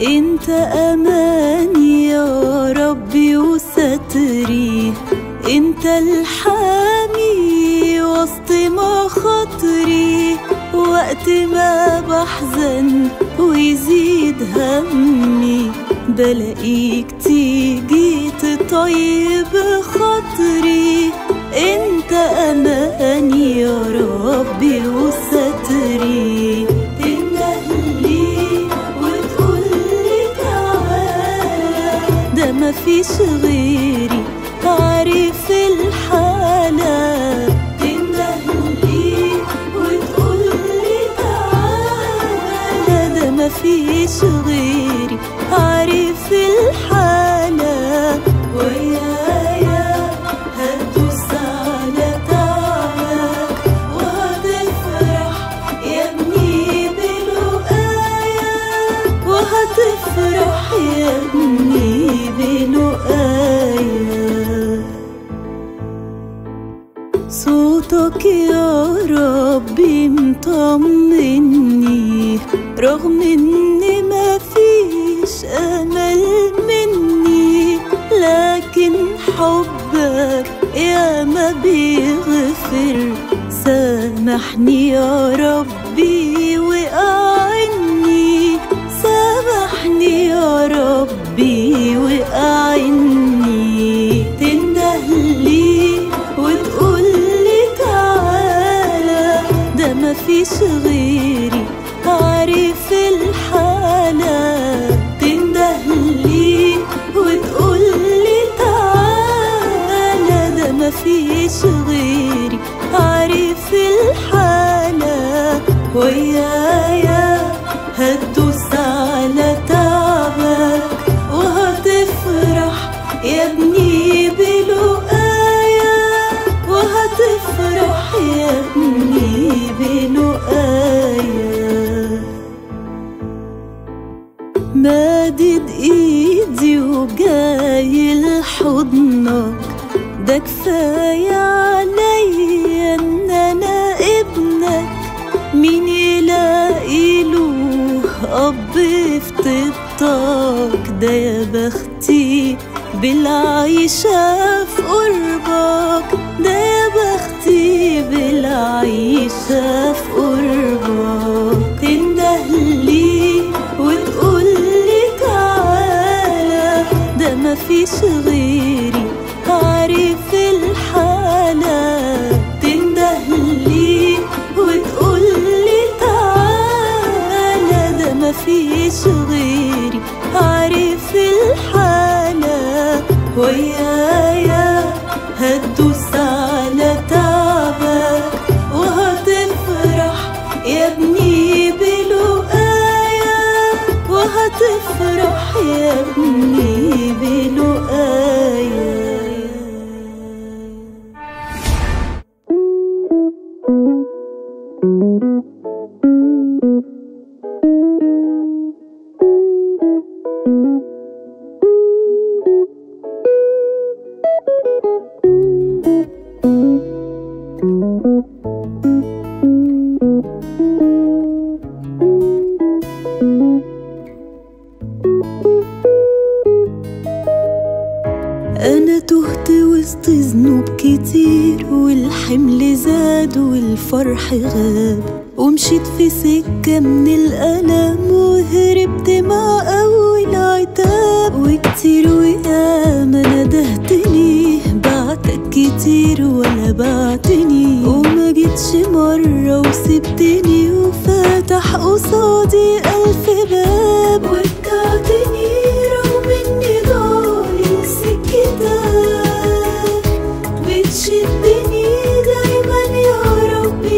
انت اماني يا ربي وستري انت الحامي وسط مخاطري وقت ما بحزن ويزيد همي بلاقيك تيجي تطيب خاطري انت اماني يا ربي وستري تندهلي وتقولي تعالى ده مفيش غيري عارف الحالة تندهلي وتقولي تعالى ده مفيش غيري عارف الحالة ويايا هتدوس على تعبك وهتفرح يا ابني بلقايا وهتفرح يا ابني بلقايا صوتك يا ربي مطمني رغم ان ما فيش امل مني لكن حبك يا ما بيغفر سامحني يا ربي واعني سامحني يا ربي واعني تندهلي وتقولي تعالى ده مفيش غيري عارف الحالة تندهلي وتقولي تعالى ده مفيش غيري عارف الحالة ويايا هتدوس على تعبك وهتفرح يا ابني بلقايا وهتفرح يا ابني بلقايا مادد ايدي وجاي لحضنك ده كفاية عليا ان انا ابنك مين يلاقي له اب في طيبتك ده يا بختي بالعيشة في قربك ده يا بختي بالعيشة في قربك تندهلي وتقولي تعالى ده مفيش غيري عارف الحالة تندهلي وتقولي تعالى ده مفيش غيري عارف الحالة ويايا هتدوس على تعبك وهتفرح يا ابني بلقايا وهتفرح يا ابني بلقايا أنا تهت وسط ذنوب كتير والحمل زاد والفرح غاب ومشيت في سكة من الألم وهربت مع أول عتاب وكتير وياما ندهت ليه بعتك كتير ولا بعتني وما جيتش مرة وسبتني وفتح قصادي ألف باب ودعتني رغم إني ضايع سكتك بتشدني دايما يا ربي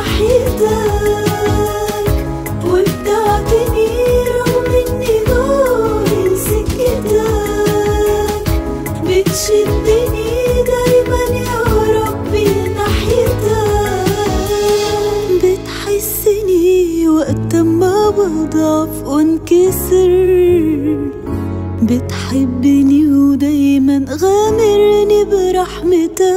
ناحيتك وبدعتني رغم اني ضايع سكتك بتشدني دايما يا ربي ناحيتك بتحسني وقت ما بضعف وانكسر بتحبني ودايما غامرني برحمتك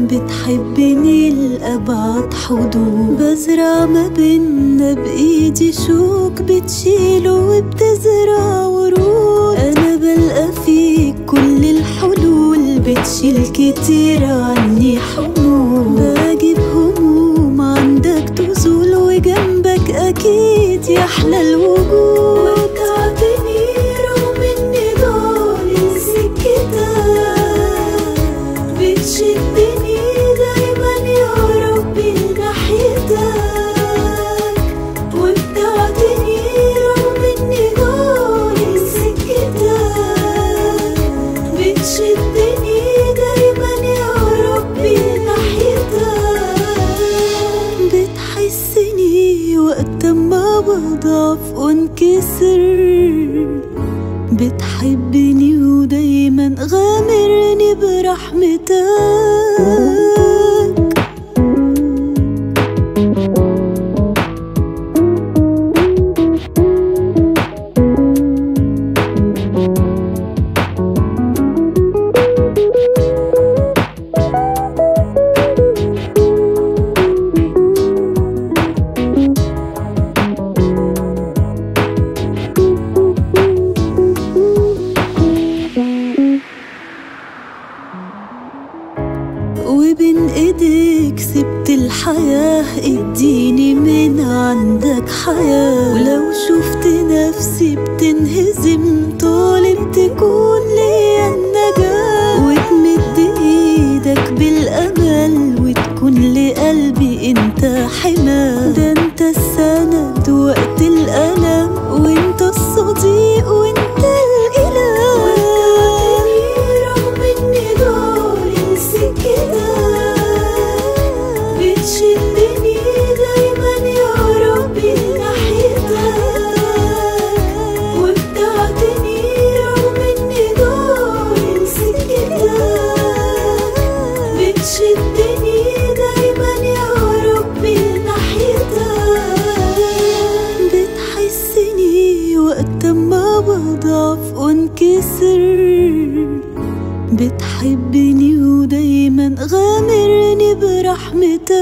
بتحبني لأبعد حدود بزرع ما بينا بإيدي شوك بتشيله وبتزرع ورود أنا بلقى فيك كل الحلول بتشيل كتير عني حمول بجيب هموم عندك تزول وجنبك أكيد يحلى الوجود وتعبني رغم إني ضالي سكتك بتشدني دايما يا ربي لناحيتك وبتعدني رغم اني ضايع سكتك بتشدني دايما يا ربي لناحيتك بتحسني وقت ما بضعف وانكسر بتحبني ودايما غامرني برحمتك وبين ايديك سبت الحياة اديني من عندك حياة ولو شفت نفسي بتنهزم طالب تكون ليا النجاة وتمد ايدك بالامل وتكون لقلبي انت حماه ده انت السند وقت الالم وانت الصديق وانت الاله رغم اني ضايع سكتك بتشدني دايما يا ربي ناحيتك وبتعدني رغم اني ضايع سكتك بتشدني دايما يا ربي ناحيتك بتحسني وقت ما بضعف وانكسر بتحبني ودايما غامرني برحمتك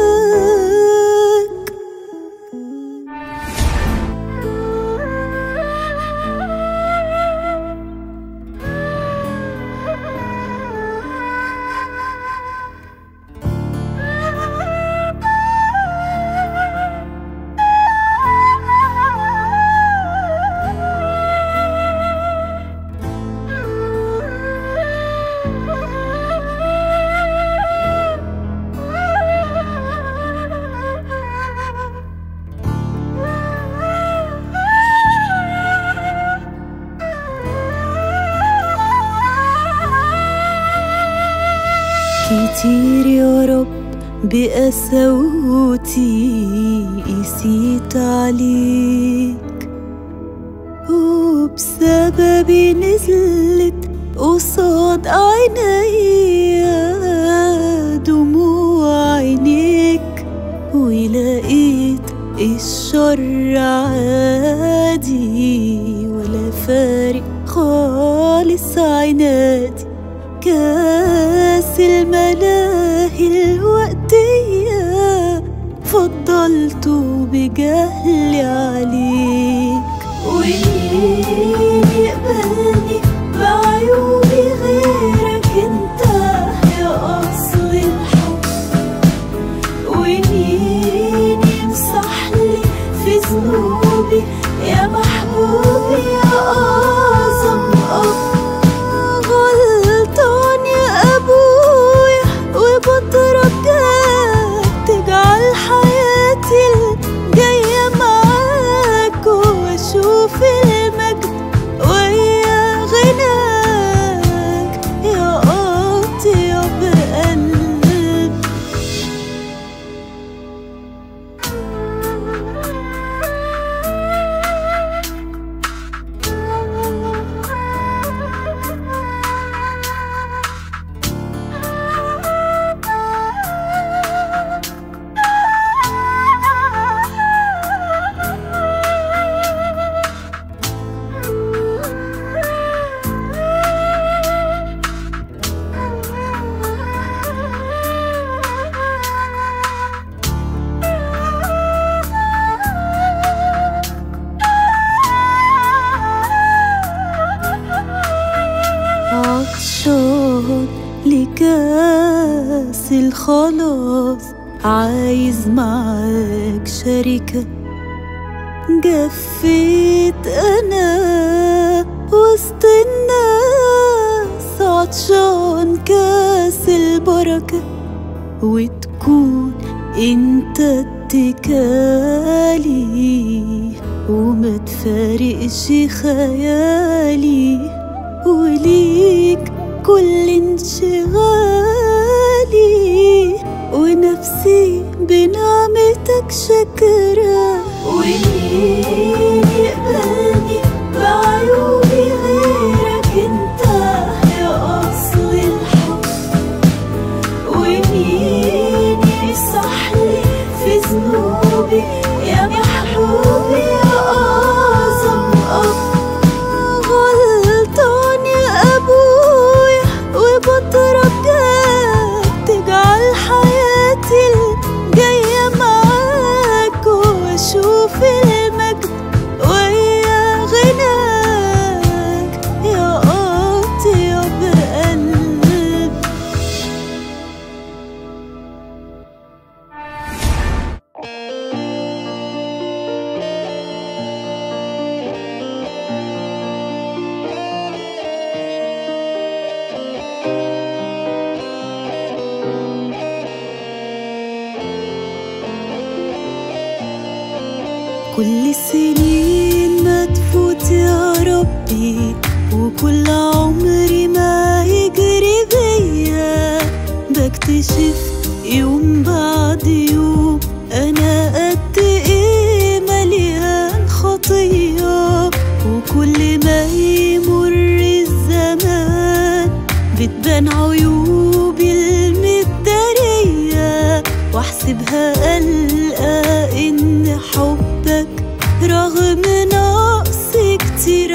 كتير يا رب بقساوتي قسيت عليك وبسببي نزلت قصاد عينيا دموع عينيك ولقيت الشر عادي ولا فارق خالص عنادي كاس الملاهي الوقتية فضلته بجهلي عليك ومين يقبلني بعيوبي غيرك انت يا اصل الحب ومين يمسح لي في ذنوبي يا محبوبي يا اعظم اب غلطان يا ابويا وبترجاك تجعل حياتي الجاية معاك واشوف المجد ويا غناك يا اطيب قلب لكاس الخلاص عايز معاك شركة جفيت أنا وسط الناس عطشان كاس البركة وتكون انت اتكالي وما تفارقش خيالي وليك كل انشغالي ونفسي بنعمتك شكرا ومين يقبلني بعيوبي غيرك انت يا اصل الحب ومين يصحلي في ذنوبي يا محبوبي يا اعظم اب غلطان يا ابويا وبترجاك تجعل حياتي الجايه معاك واشوف المجد ويا غناك يا اطيب قلب كل السنين ما تفوت يا ربي وكل عمري ما يجري بيا بكتشف يوم بعد يوم انا قد ايه مليان خطيه وكل ما يمر الزمان بتبان عيوبي المداريه واحسبها القى ان حبك رغم نقص كتير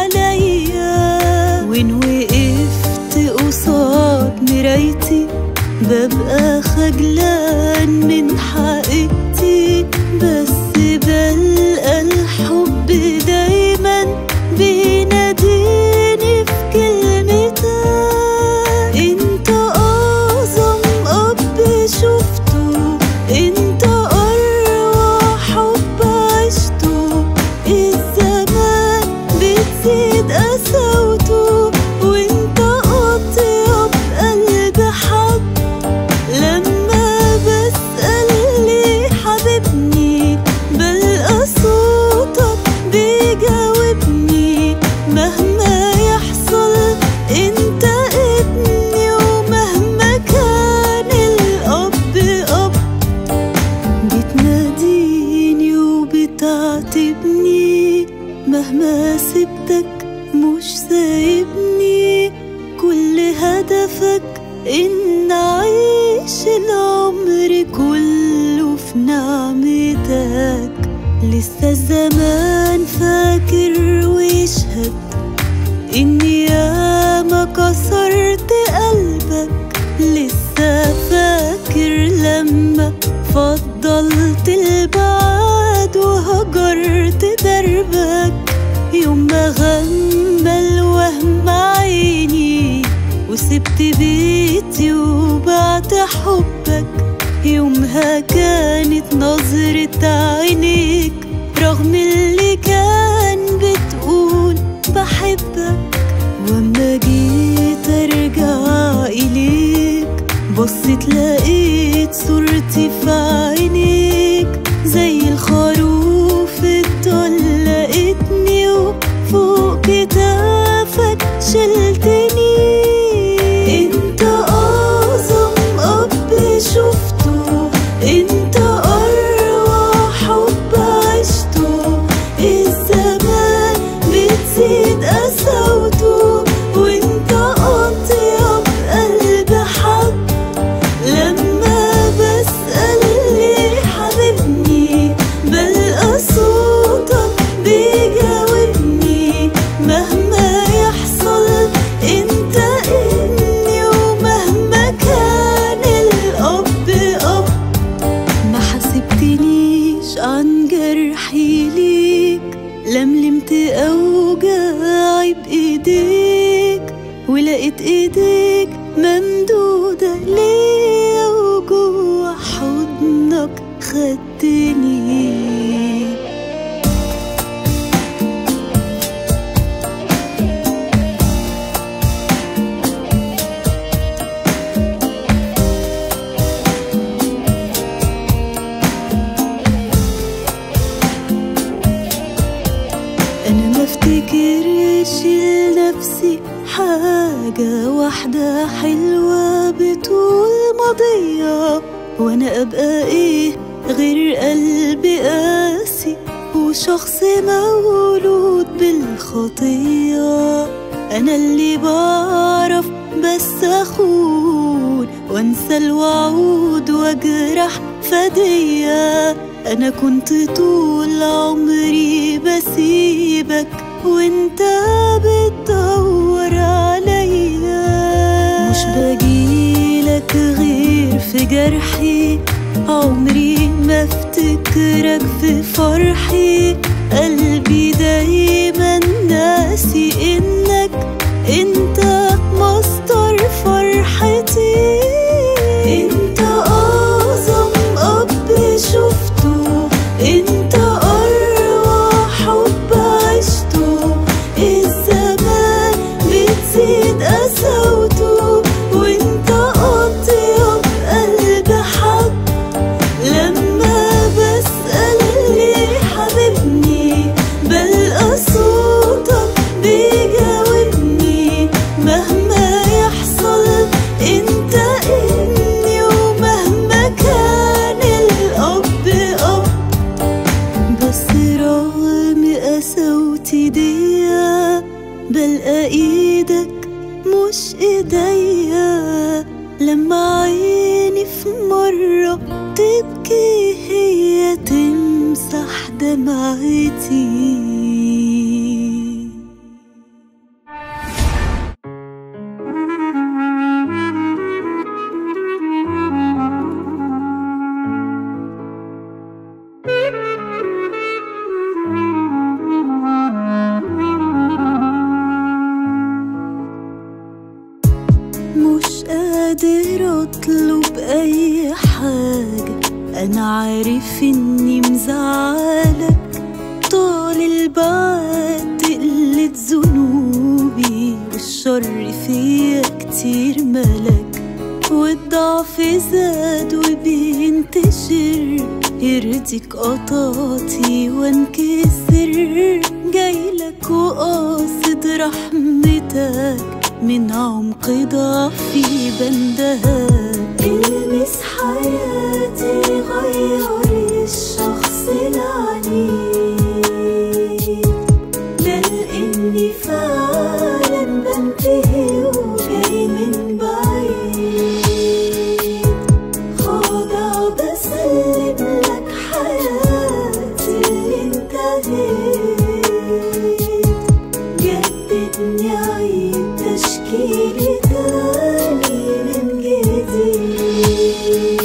عليا وان وقفت قصاد مرايتي ببقى خجلان من حقيقتي بس بلقى الحب دايما بيناديني في كلمتك انت اعظم اب شفته انت اروع حب عشته الزمان بتزيد قساوته وانت اطيب قلب حب لما بسأل ليه حبيبني بلقى صوتك بيجاوبني مهما يحصل انت ابني ومهما كان الاب اب بتناديني وبتعاتبني مهما سبتك مش سايبني كل هدفك ان اعيش العمر كله في نعمتك لسه الزمان فاكر ويشهد اني ياما كسرت قلبك لسه فاكر لما فضلت البعد وهجرت دربك يوم ما غمى الوهم عيني وسبت بيتي وبعت حبك يومها كانت نظرة عينيك رغم اللي كان بتقول بحبك واما جيت ارجع اليك بصيت لقيت صورتي في عينيك زي الخروف الضل لقيتني وفوق كتافك شلتني انت اعظم اب شفته انت اروع حب عشته الزمان بتزيد قساوته وانت اطيب قلب حب لما بسأل ليه حبيبني بلقى صوتك بيجاوبني مهما يحصل انت ابني ومهما كان الاب اب ما حسبتنيش عن جرحي ليك لملمت اوجاعي بايديك ولقيت ايديك ممدودة ليا وجوا حضنك خدتني انا ما افتكرش لنفسي حاجة واحدة حلوة بطول ماضية وانا ابقى ايه غير قلبي قاسي وشخص مولود بالخطية انا اللي بعرف بس اخون وانسى الوعود واجرح فدية انا كنت طول عمري بسيبك وانت بتدور عليا مش بجيلك غير في جرحي عمري ما افتكرك في فرحي قلبي دايما ناسي انك انت مصدر فرحتي انت اعظم اب شفته انت اروع حب عشته الزمان بتزيد قساوته وانت اطيب قلب حب لما بسأل ليه حبيبني بلقى صوتك بيجاوبني مهما يحصل انت ابني ومهما كان الاب اب بس رغم قساوتي ديا بلقى ايدك مش ايديا لما عيني في مرة تبكي هي تمسح دمعتي مش قادر اطلب اي حاجة انا عارف اني مزعلك طال البعد تقلت ذنوبي والشر فيا كتير ملك والضعف زاد وبينتشر يرضيك قطعتي وانكسر جايلك وقاصد رحمتك من عمق ضعفي بندهك المس حياتي غير الشخص العنيد بل اني فعلا بنتهي وجاي من بعيد خاضع بسلم لك حياتي اللي انتهيت جددني عيد تشكيلي تاني من جديد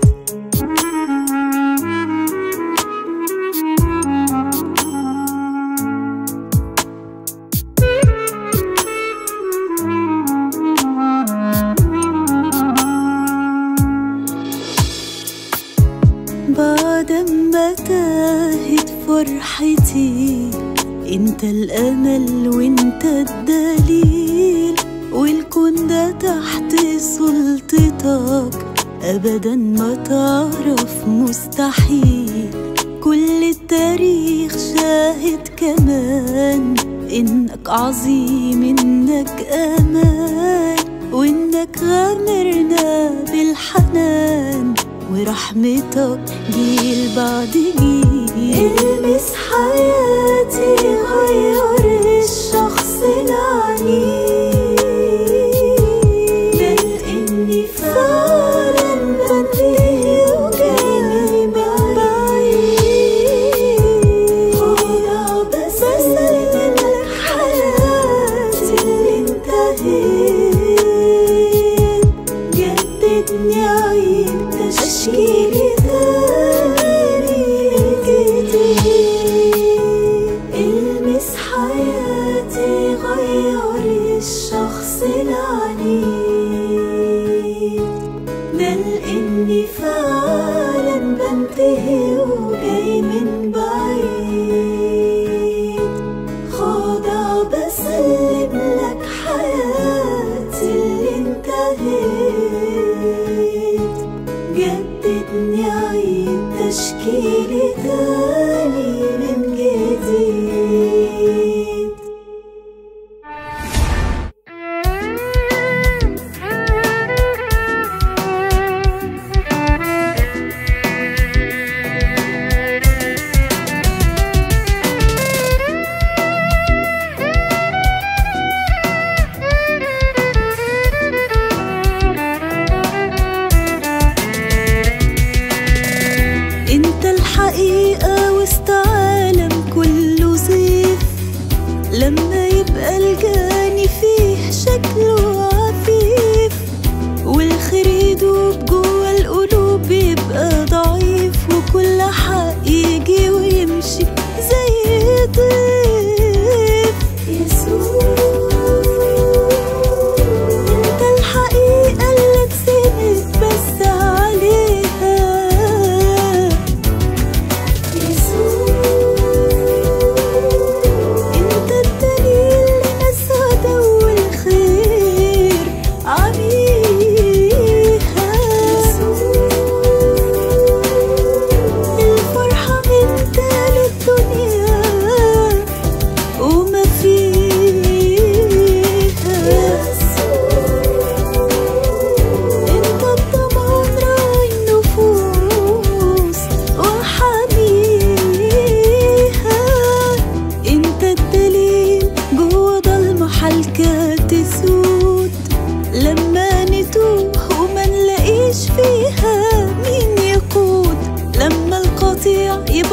بعد ما تاهت فرحتي انت الامل وانت الدليل والكون ده تحت سلطتك ابدا ما تعرف مستحيل كل التاريخ شاهد كمان انك عظيم انك امان وانك غامرنا بالحنان ورحمتك جيل بعد جيل المس حياتي غير الشخص العنيد بل اني فعلا بنتهي وجاي من بعيد خاضع بسلم لك حياتي اللي انتهيت جددني عيد تشكيلي تاني من جديد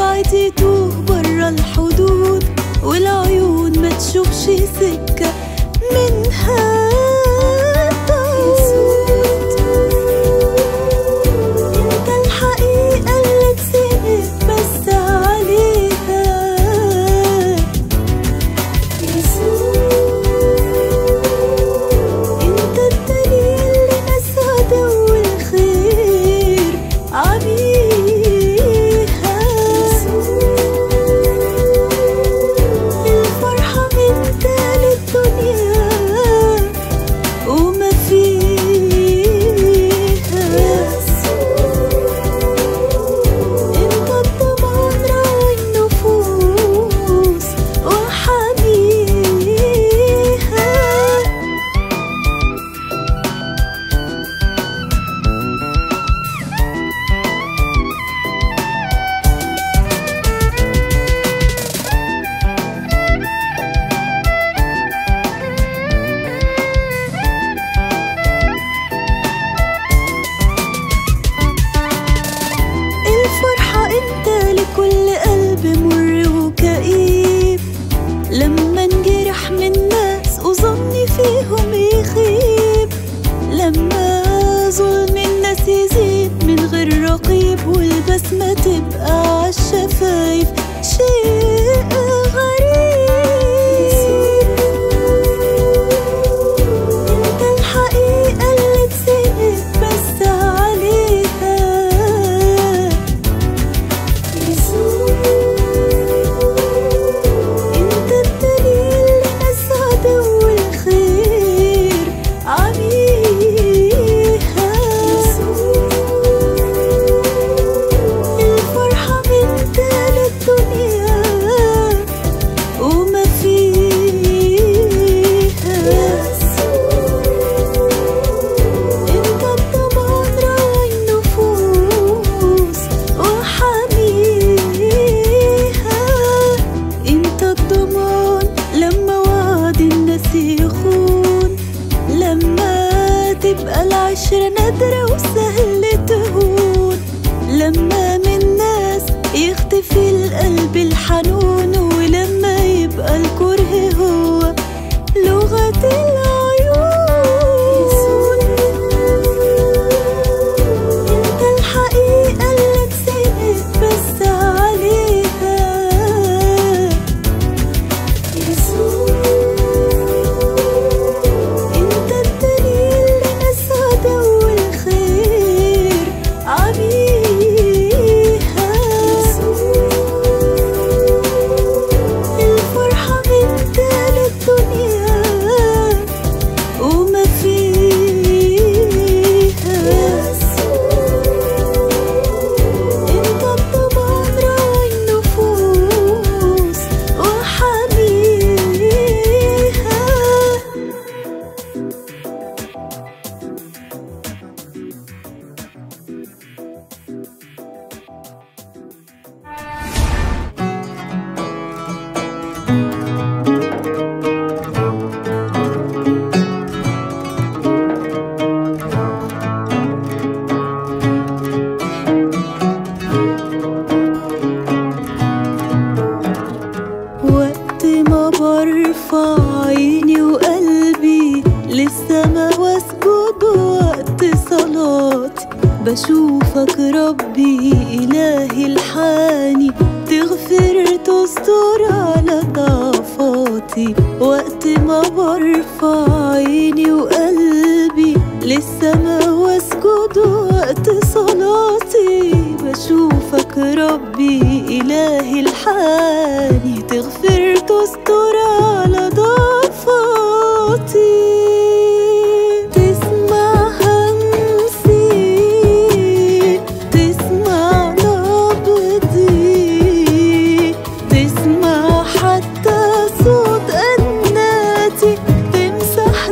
والوعد يتوه برا الحدود والعيون ما تشوفش سكة منها انت الحقيقة اللي تسند بس عليها انت الدليل لناس عدو الخير عميها الفرحة من تالت الدنيا وما فيها انت الضمان راعي النفوس وحميها الفرحة انت لكل قلب مر وكئيب لما انجرح من ناس وظني فيهم يخيب لما ظلم الناس يزيد من غير رقيب والبسمة تبقى عالشفايف شيء غريب انت الحقيقة اللي تسند بس عليها انت الدليل لناس عدو الخير عميها الفرحة من تالت الدنيا وما فيها انت الضمان راعي النفوس وحميها انت الضمان لما وعد الناس يخون لما تبقى العشرة نادرة وسهل تهون لما من ناس يختفي القلب الحنون ولما يبقى الكره هو لغة العيون انت الحقيقة اللي تسند بس عليها انت الدليل لناس عدو الخير عميها الفرحة من تالت الدنيا وما فيها انت الضمان راعي النفوس وحميها وقت ما برفع عيني وقلبي للسما واسجد وقت صلاتي بشوفك ربي إلهي الحاني تغفر تستر على ضعفاتي وقت ما برفع عيني وقلبي للسما واسجد وقت صلاتي بشوفك ربي إلهي الحاني تغفر تستر على ضعفاتي تسمع همسي تسمع نبضي تسمع حتى صوت أناتي تمسح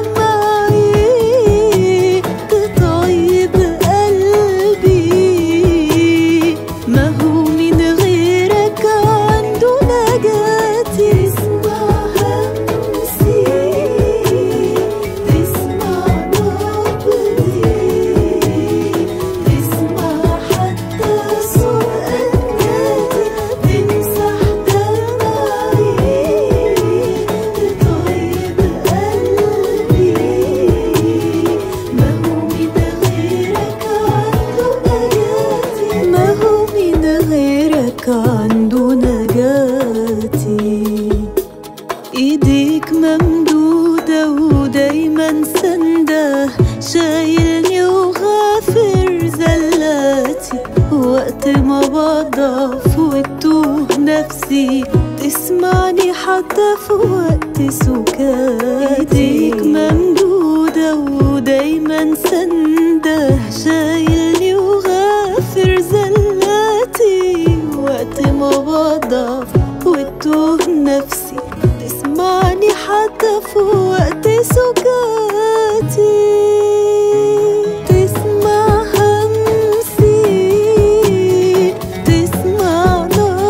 دمعي تطيب قلبي ما هو من غيرك عن نفسي تسمعني حتى في وقت سكاتي ايديك ممدودة ودايما سندة شايلني وغافر زلاتي وقت ما بضعف وتوه نفسي تسمعني حتى في وقت سكاتي تسمع همسي تسمع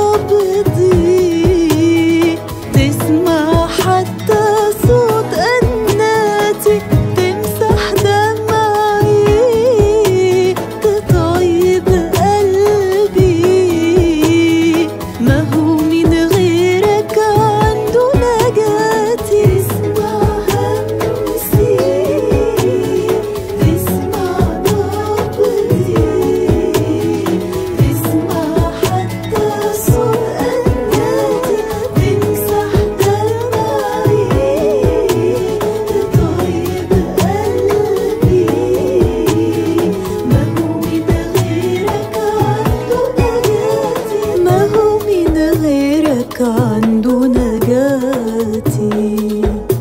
نبضي تسمع حتى صوت أناتي تمسح دمعي تطيب قلبي ما هو من غيرك عنده نجاتي تسمع همسي تسمع نبضي تسمع حتى صوت أناتي تمسح دمعي تطيب قلبي ما هو من غيرك عنده نجاتي ما هو من غيرك عنده نجاتي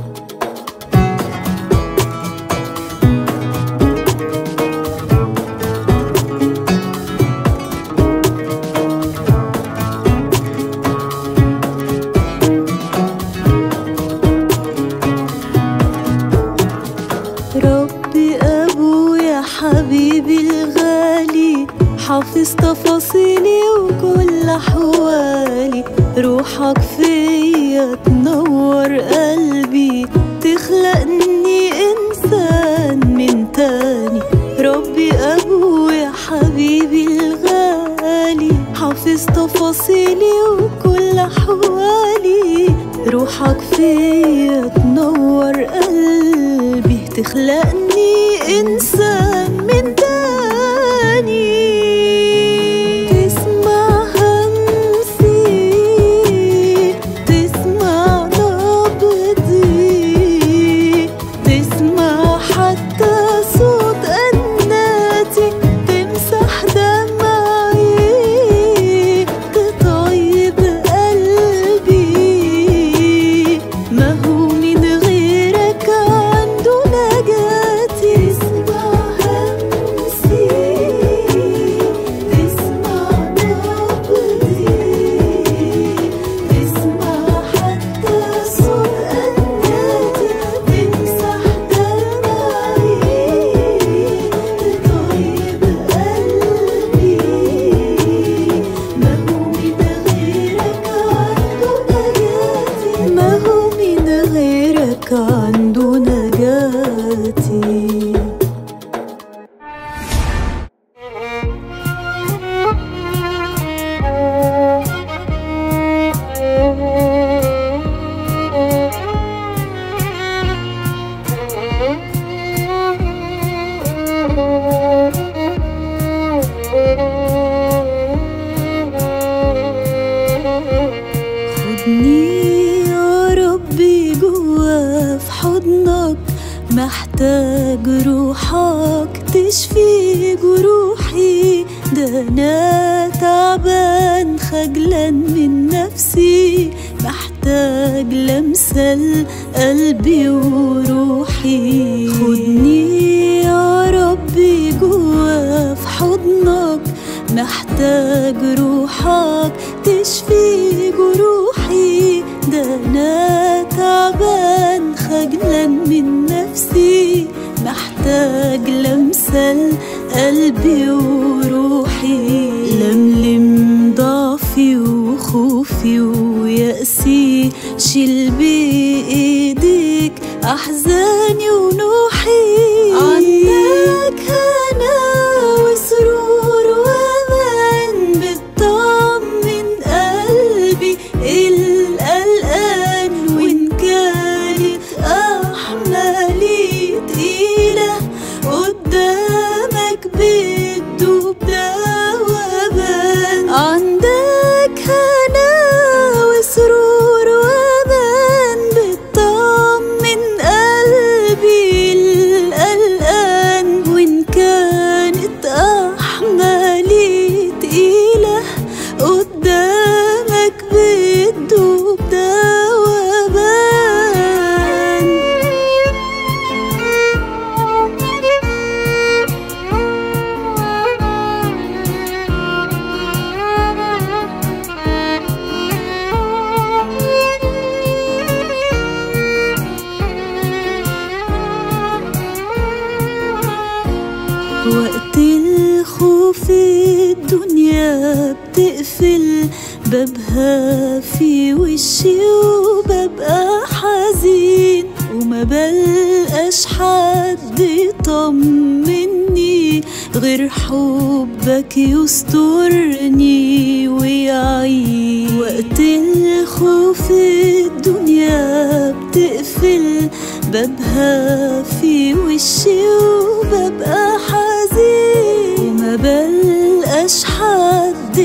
ربي أبويا حبيبي الغالي حافظ تفاصيلي وكل أحوالي روحك فيا تنور قلبي تخلقني إنسان من تاني ربي أبويا حبيبي الغالي حافظ تفاصيلي وكل أحوالي روحك فيا تنور قلبي تخلقني إنسان من تاني تسمع همسي تسمع نبضي تسمع حتى صوت أناتي تمسح دمعي تطيب قلبي ما هو من غيرك عنده نجاتي تسمع همسي تسمع نبضي تسمع حتى صوت أناتي تمسح دمعي تطيب قلبي ما هو من غيرك عنده نجاتي ما هو من غيرك عنده نجاتي خدني يا ربي جوا في حضنك محتاج روحك تشفي جروحي ده انا تعبان خجلان من نفسي محتاج لمسة قلبي وروحي خدني يا ربي جوا في حضنك محتاج روحك تشفي جروحي ده انا تعبان خجلان من نفسي محتاج لمسة قلبي وروحي لملم ضعفي وخوفي ويأسي شيل بإيديك أحزاني ونوحي عنك هنا وسرور وأمان بتطمن قلبي القلقان وإن كانت أحمالي تقيلة قدامك بتدوب دوبان عندك هنا وسرور وأمان بتطمن قلبي القلقان بتقفل بابها في وشي وببقى حزين وما بلقاش حد يطمني غير حبك يسترني ويعين وقت الخوف الدنيا بتقفل بابها في وشي وببقى حزين وما بلقاش حد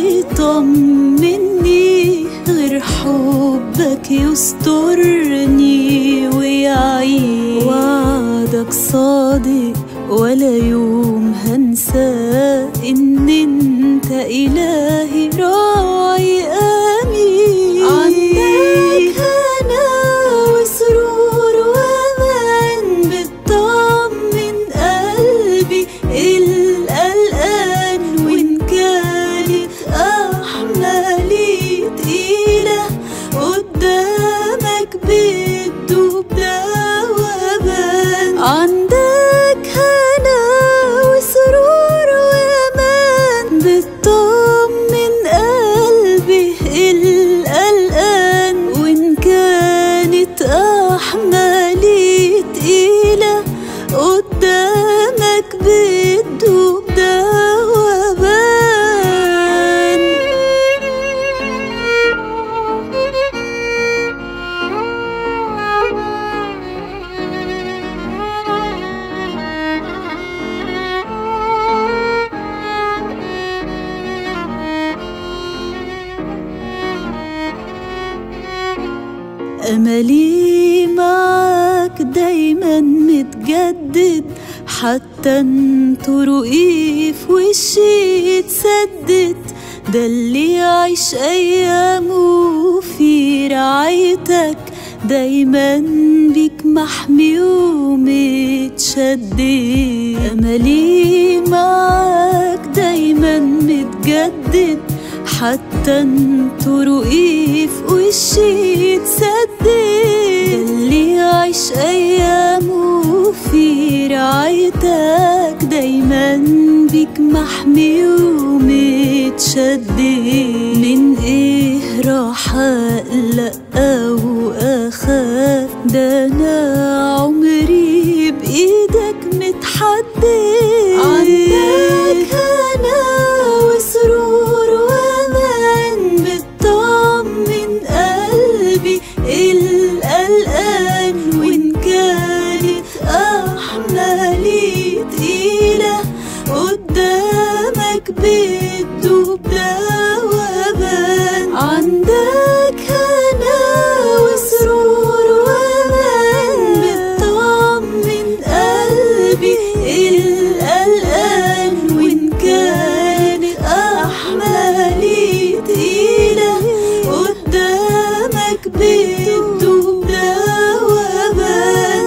يطمني غير حبك يسترني ويعين وعدك صادق ولا يوم هنسى ان انت الهي راعي امين عندك هنا وسرور وامان بتطمن قلبي القلقان وان كانت احمالي تقيله قدامك بتدوب دوبان عندك هنا وسرور وامان بتطمن قلبي القلقان وان كانت احمالي تقيله قدامك بتدوب دوبان أملي معاك دايما متجدد حتى طرقي في وشي اتسدد ده اللي يعيش أيامه في رعايتك دايما بيك محمي ومتشدد أملي معاك دايما متجدد حتى طرقي في وشي اتسدد اللي يعيش ايامه في رعايتك دايما بيك محمي ومتشدد من ايه راح اقلق او اخاف ده انا عمري بايدك متحدد عندك هنا وسرور وامان بتطمن قلبي القلقان وان كانت احمالي تقيله قدامك بتدوب دوبان عندك هنا وسرور وامان بتطمن قلبي القلقان وان كانت احمالي تقيله قدامك بتدوب دوبان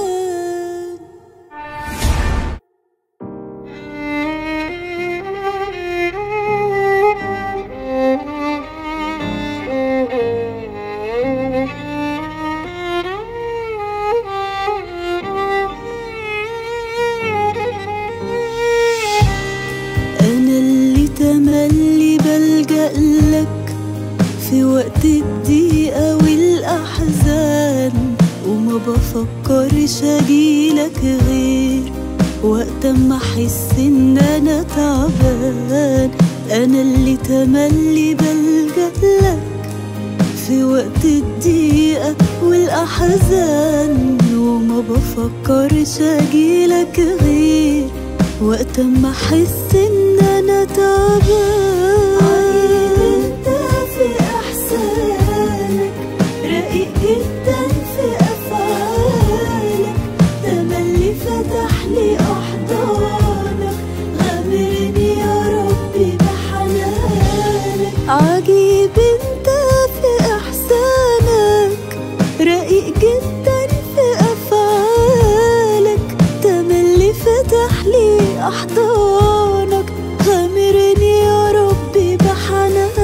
أنا اللي تملي بلجأ لك في وقت الضيقة والأحزان وما بفكرش أجيلك غير وقت ما أحس إن أنا تعبان أنا اللي تملي بلجأ لك في وقت الضيقة والأحزان وما بفكرش أجيلك غير وقت ما أحس إن أنا تعبان انت في احسانك رقيق جدا في افعالك تملي فتح لي احضانك غامرني يا ربي بحنانك عجيب انت في احسانك رقيق جدا في افعالك تملي فتح لي احضانك غامرني يا ربي بحنانك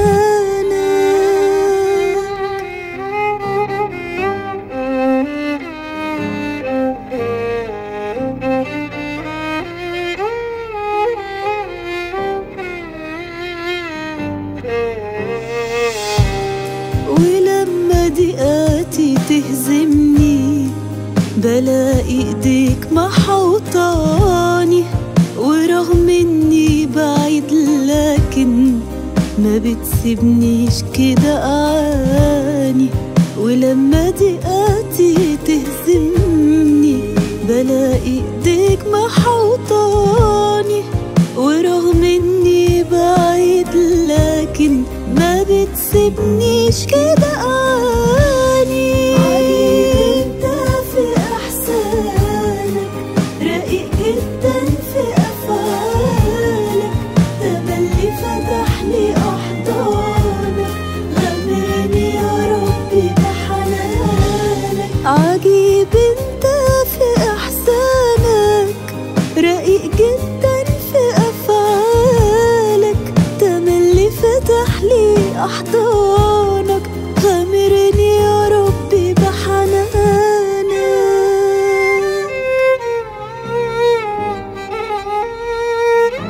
ولما ضيقاتي تهزمني بلاقي ايديك محوطاني ورغم اني بعيد لكن ما بتسيبنيش كده اعاني ولما ضيقاتي تهزمني بلاقي ايديك محوطاني ورغم اني بعيد لكن ما بتسيبنيش كده اعاني عجيب انت في احسانك رقيق جدا في افعالك تملي فتح لي احضانك غمرني يا ربي بحنانك عجيب انت في احسانك رقيق جدا في افعالك تملي فتح لي احضانك غمرني يا ربي بحنانك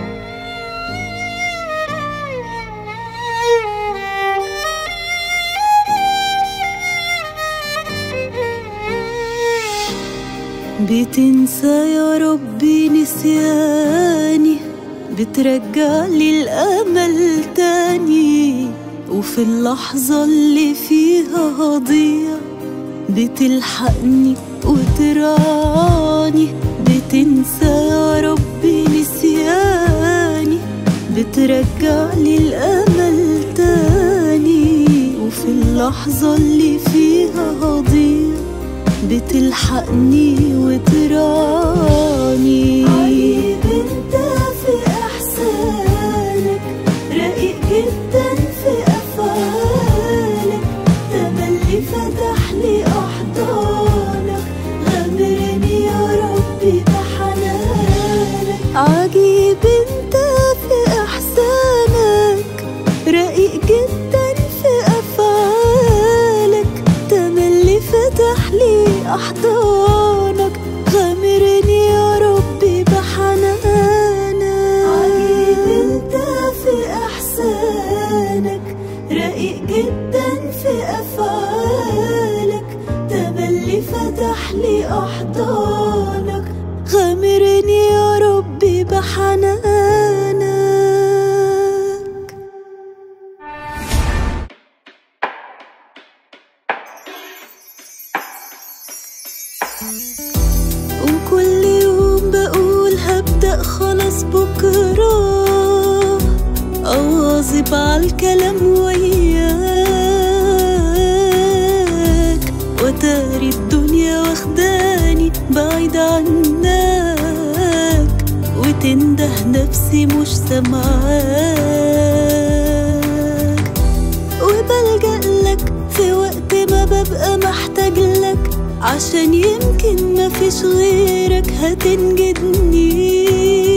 بتنسى يا ربي نسياني بترجع لي الأمل تاني وفي اللحظة اللي فيها هضيع بتلحقني وترعاني بتنسى يا ربي نسياني بترجع لي الأمل تاني وفي اللحظة اللي فيها هضيع بتلحقني وتراني عجيب انت في احسانك رقيق جدا في افعالك تملي فتح لي احضانك غمرني يا ربي بحنانك عجيب انت في احسانك رقيق جدا في افعالك تملي فتح لي احضانك غمرني يا ربي بحنانك عجيب انت في احسانك رقيق جدا في افعالك تملي فتح لي احضانك غمرني يا ربي بحنانك وكل يوم بقول هبدأ خلاص بكرة أواظب على الكلام وياك وتاري الدنيا واخداني بعيد عنك وتنده نفسي مش سامعاك وبلجأ لك في وقت ما ببقى محتاج لك عشان يمكن مفيش غيرك هتنجدني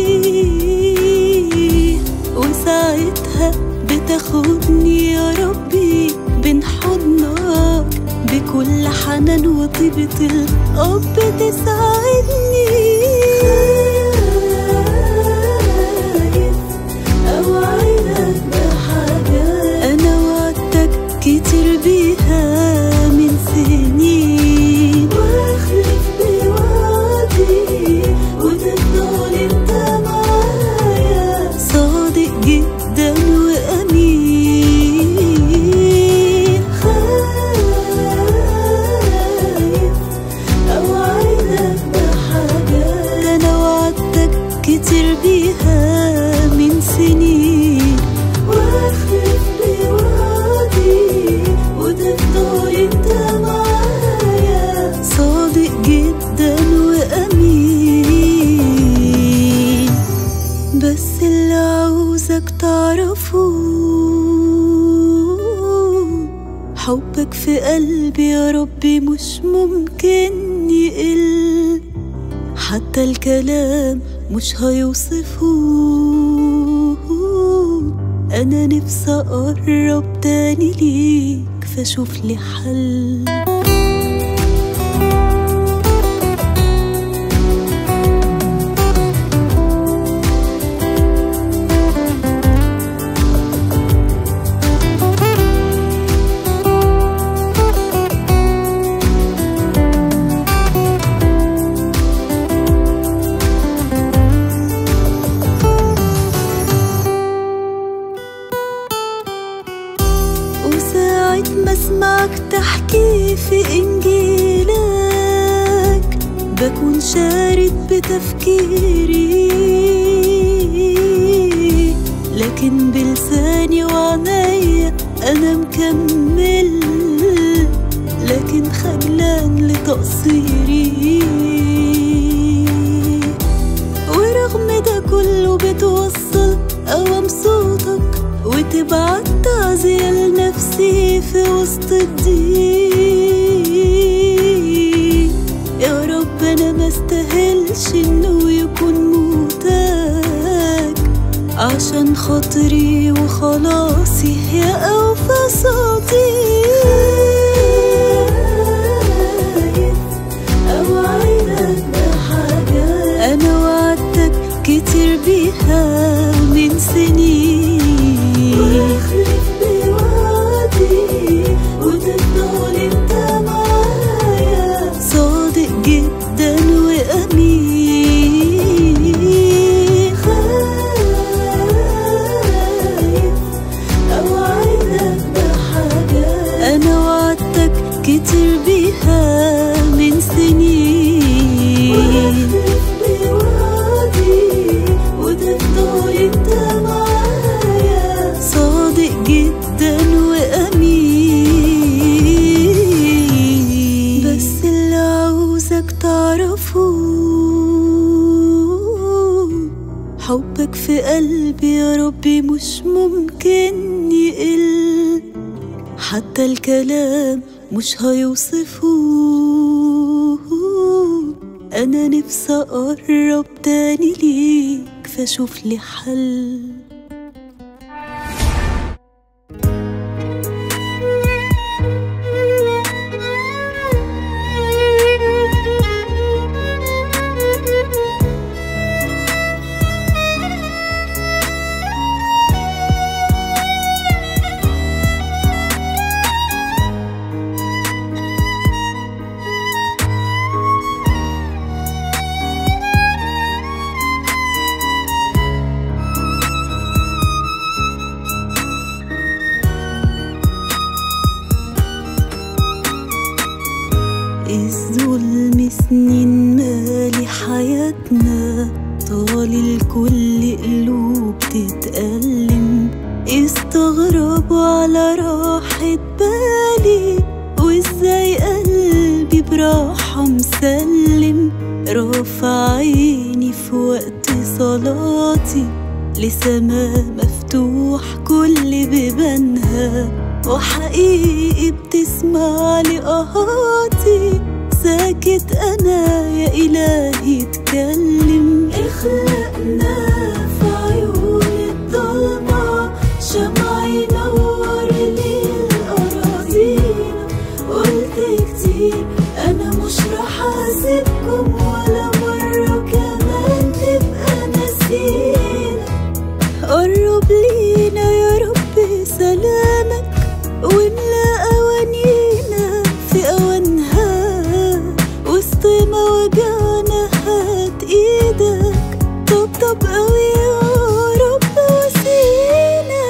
وساعتها بتاخدني يا ربي بين حضنك بكل حنان وطيبة الأب تساعدني خايف أوعدك بحاجات أنا وعدتك كتير بيها من سنين واخلف بوعدي وتفضل انت معايا صادق جدا وأمين خايف أوعدك بحاجات أنا وعدتك كتير بيها من سنين واخلف بوعدي وتفضل انت معايا صادق جدا وأمين بس اللي عاوزك تعرفه حبك في قلبي يا ربي مش ممكن يقل حتى الكلام مش هيوصفه انا نفسي اقرب تاني ليك فاشوف لي حل ما اسمعك تحكي في إنجيلك بكون شارد بتفكيري لكن بلساني وعنايا أنا مكمل لكن خجلان لتقصيري ورغم ده كله بتوصل أوام صوتك وتبعت تعزية لنفسي في وسط الضيق يا رب أنا ما استاهلش إنه يكون موتك عشان خاطري وخلاصي يا أوفى صديق أوعدك بحاجات أنا وعدتك كتير بيها من سنين واخلف بوعدي وتفضل انت معايا صادق جدا وأمين خايف أوعدك بحاجات أنا وعدتك كتير بيها من سنين وتفضل انت معايا صادق جدا وأمين بس اللي عاوزك تعرفه حبك في قلبي يا ربي مش ممكن يقل حتى الكلام مش هيوصفه أنا نفسي أقرب تاني ليك فأشوف لي حل الظلم سنين مالي حياتنا طال الكل قلوب تتألم استغربوا على راحة بالي وازاي قلبي براحة مسلم رافع عيني في وقت صلاتي لسما مفتوح كل بيبانها وحقيقي بتسمع لقهاتي ساكت انا يا الهي اتكلم اخلقنا في عيون الضلمة شمع ينور ليل اراضينا قلت كتير انا مش راح اسيبكم ولا مرة كمان تبقى نسينا قرب لينا يا رب سلامك واملى أوانينا في أوانها وسط ما وجعنا هات إيدك طبطب قوي يا رب وسينا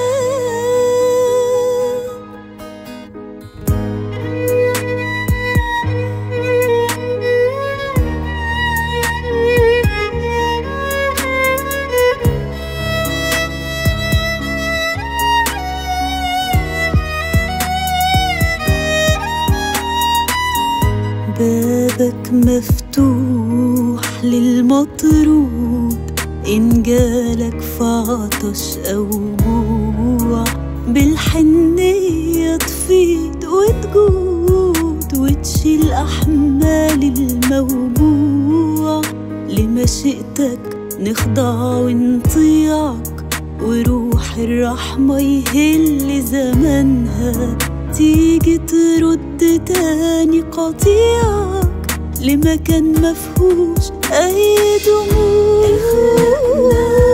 بابك مفتوح للمطرود إن جالك في عطش أو جوع بالحنية تفيض وتجود وتشيل أحمال الموجوع لمشيئتك نخضع ونطيعك وروح الرحمة يهل زمانها تيجي ترد تاني قطيعك لمكان مفهوش أي دموع